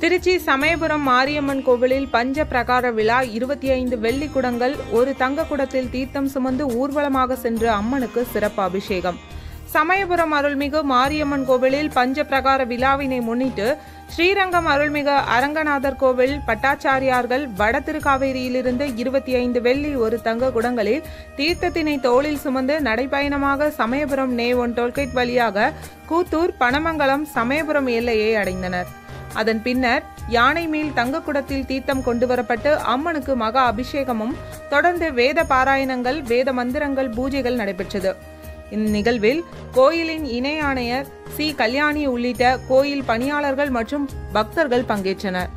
திருச்சி சமயபுரம் மாரியம்மன் கோவிலில் பஞ்ச பிரகார விழா இருபத்தி ஐந்து வெள்ளி குடங்கள் ஒரு தங்க குடத்தில் தீர்த்தம் சுமந்து ஊர்வலமாக சென்று அம்மனுக்கு சிறப்பு அபிஷேகம் சமயபுரம் அருள்மிகு மாரியம்மன் கோவிலில் பஞ்ச பிரகார விழாவினை முன்னிட்டு ஸ்ரீரங்கம் அருள்மிகு அரங்கநாதர் கோவில் பட்டாச்சாரியார்கள் வட திருக்காவேரியிலிருந்து இருபத்தி ஐந்து வெள்ளி ஒரு தங்க குடங்களில் தீர்த்தத்தினை தோளில் சுமந்து நடைபயணமாக சமயபுரம் நே ஒன் டோல்கேட் வழியாக கூத்தூர் பனமங்கலம் சமயபுரம் எல்லையை அடைந்தனர் அதன் பின்னர் யானை மேல் தங்க குடத்தில் தீர்த்தம் கொண்டு வரப்பட்டு அம்மனுக்கு மகா அபிஷேகமும் தொடர்ந்து வேத பாராயணங்கள் வேத மந்திரங்கள் பூஜைகள் நடைபெற்றது இந்நிகழ்வில் கோயிலின் இணை ஆணையர் சி கல்யாணி உள்ளிட்ட கோயில் பணியாளர்கள் மற்றும் பக்தர்கள் பங்கேற்றனர்